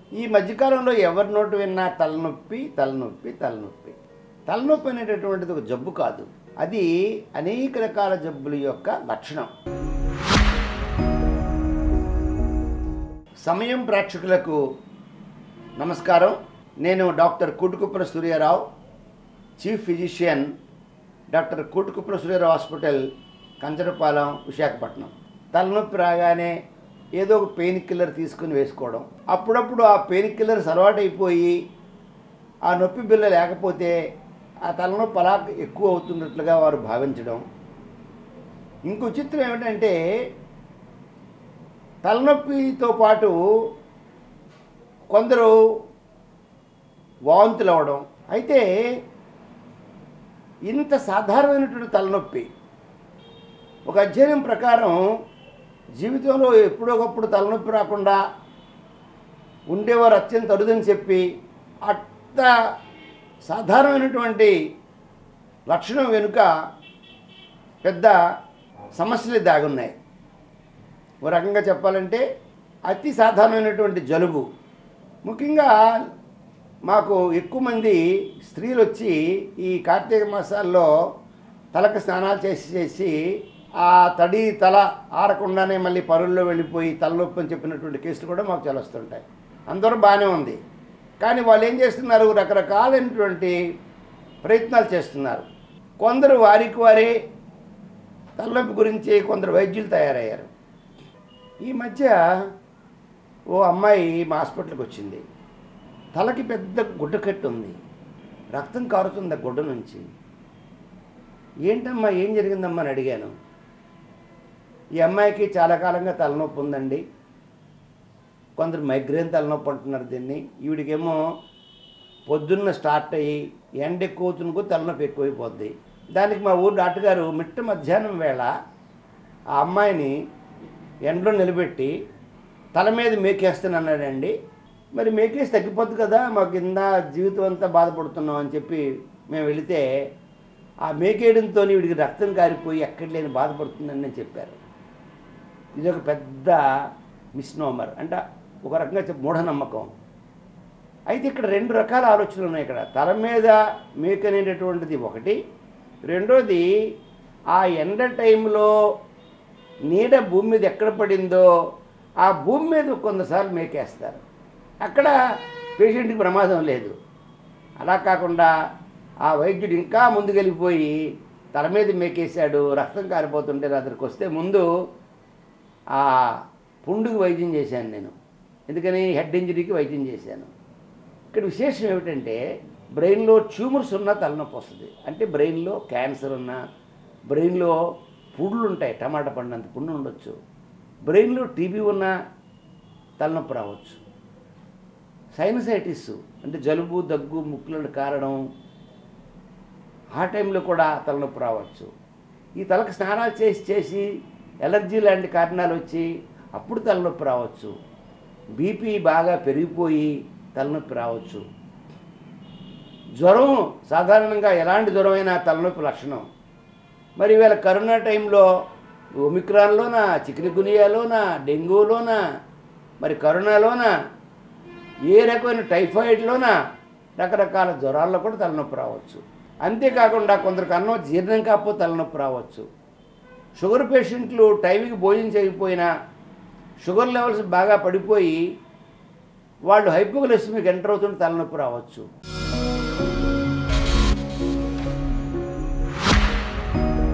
ఈ మధ్యకాలంలో ఎవరి నోటు విన్నా తలనొప్పి తలనొప్పి తలనొప్పి తలనొప్పి అనేటటువంటిది ఒక జబ్బు కాదు అది అనేక రకాల జబ్బుల యొక్క లక్షణం సమయం ప్రేక్షకులకు నమస్కారం నేను doctor Kutukuppala Suryarao chief physician doctor Kutukuppala Suryarao hospital Kancharapalem Visakhapatnam తలనొప్పి రాగానే ఏదో ఒక పెయిన్ కిల్లర్ తీసుకుని వేసుకోవడం అప్పుడప్పుడు ఆ పెయిన్ కిల్లర్స్ అలవాటైపోయి ఆ నొప్పి బిల్ల లేకపోతే ఆ తలనొప్పి అలా ఎక్కువ అవుతున్నట్లుగా వారు భావించడం ఇంకో చిత్రం ఏమిటంటే తలనొప్పితో పాటు కొందరు వాంతులు అవ్వడం అయితే ఇంత సాధారణమైనటువంటి తలనొప్పి ఒక అధ్యయనం ప్రకారం జీవితంలో ఎప్పుడో ఒకప్పుడు తలనొప్పి రాకుండా ఉండేవారు అత్యంత అరుదని చెప్పి అంత సాధారణమైనటువంటి లక్షణం వెనుక పెద్ద సమస్యలు దాగున్నాయి ఓ రకంగా చెప్పాలంటే అతి సాధారణమైనటువంటి జలుబు ముఖ్యంగా మాకు ఎక్కువ మంది స్త్రీలు వచ్చి ఈ కార్తీక మాసాల్లో తలకు స్నానాలు చేసి చేసి ఆ తడి తల ఆరకుండానే మళ్ళీ పరుల్లో వెళ్ళిపోయి తలనొప్పి అని చెప్పినటువంటి కేసులు కూడా మాకు చాలా వస్తుంటాయి అందరూ బాగానే ఉంది కానీ వాళ్ళు ఏం చేస్తున్నారు రకరకాలైనటువంటి ప్రయత్నాలు చేస్తున్నారు కొందరు వారికి వారే తలనొప్పి గురించి కొందరు వైద్యులు తయారయ్యారు ఈ మధ్య ఓ అమ్మాయి మా హాస్పిటల్కి వచ్చింది తలకి పెద్ద గుడ్డకట్టు ఉంది రక్తం కారుతుంది ఆ గుడ్డ నుంచి ఏంటమ్మా ఏం జరిగిందమ్మా అని అడిగాను ఈ అమ్మాయికి చాలా కాలంగా తలనొప్పి ఉందండి కొందరు మైగ్రేన్ తలనొప్పి అంటున్నారు దీన్ని ఈవిడికేమో పొద్దున్న స్టార్ట్ అయ్యి ఎండ ఎక్కువ అవుతున్నకు తలనొప్పి ఎక్కువైపోద్ది దానికి మా ఊరు డాక్టర్ గారు మిట్ట మధ్యాహ్నం వేళ ఆ అమ్మాయిని ఎండలో నిలబెట్టి తల మీద మేకేస్తానన్నాడండి మరి మేకేసి తగ్గిపోద్ది కదా మాకు కింద జీవితం అంతా బాధపడుతున్నాం అని చెప్పి మేము వెళితే ఆ మేకేయడంతో వీడికి రక్తం కారిపోయి ఎక్కడ లేని బాధపడుతుందని నేను చెప్పారు ఇది ఒక పెద్ద మిస్నోమర్ అంటే ఒక రకంగా చెప్ప మూఢనమ్మకం అయితే ఇక్కడ రెండు రకాల ఆలోచనలు ఉన్నాయి ఇక్కడ తల మీద మేక అనేటటువంటిది ఒకటి రెండోది ఆ ఎండ టైంలో నీడ భూమి మీద ఎక్కడ పడిందో ఆ భూమి మీద కొంతసార్లు మేకేస్తారు అక్కడ పేషెంట్కి ప్రమాదం లేదు అలా కాకుండా ఆ వైద్యుడు ఇంకా ముందుకెళ్ళిపోయి తల మీద మేకేశాడు రక్తం కారిపోతుంటే నా దగ్గరికి వస్తే ముందు ఆ పుండుకి వైద్యం చేశాను నేను ఎందుకని హెడ్ ఇంజరీకి వైద్యం చేశాను ఇక్కడ విశేషం ఏమిటంటే బ్రెయిన్లో ట్యూమర్స్ ఉన్న తలనొప్పి వస్తుంది అంటే బ్రెయిన్లో క్యాన్సర్ ఉన్న బ్రెయిన్లో పుండ్లు ఉంటాయి టమాటా పండంత పుండు ఉండొచ్చు బ్రెయిన్లో టీబీ ఉన్న తలనొప్పి రావచ్చు సైనసైటిస్ అంటే జలుబు దగ్గు ముక్కులను కారడం ఆ టైంలో కూడా తలనొప్పి రావచ్చు ఈ తలకు స్నానాలు చేసి చేసి ఎలర్జీ లాంటి కారణాలు వచ్చి అప్పుడు తలనొప్పి రావచ్చు బీపీ బాగా పెరిగిపోయి తలనొప్పి రావచ్చు జ్వరం సాధారణంగా ఎలాంటి జ్వరమైనా తలనొప్పి లక్షణం మరి ఇవాళ కరోనా టైంలో ఒమిక్రాన్లోనా చికెన్ గునియాలోనా డెంగ్యూలోనా మరి కరోనాలోనా ఏ రకమైన టైఫాయిడ్లోనా రకరకాల జ్వరాల్లో కూడా తలనొప్పి రావచ్చు అంతేకాకుండా కొందరికి అన్నం జీర్ణం కాకపోతే తలనొప్పి రావచ్చు షుగర్ పేషెంట్లు టైంకి భోజనం చేయకపోయినా షుగర్ లెవెల్స్ బాగా పడిపోయి వాళ్ళు హైపోగ్లైసిమిక్ ఎంటర్ అవుతుంటే తలనొప్పి రావచ్చు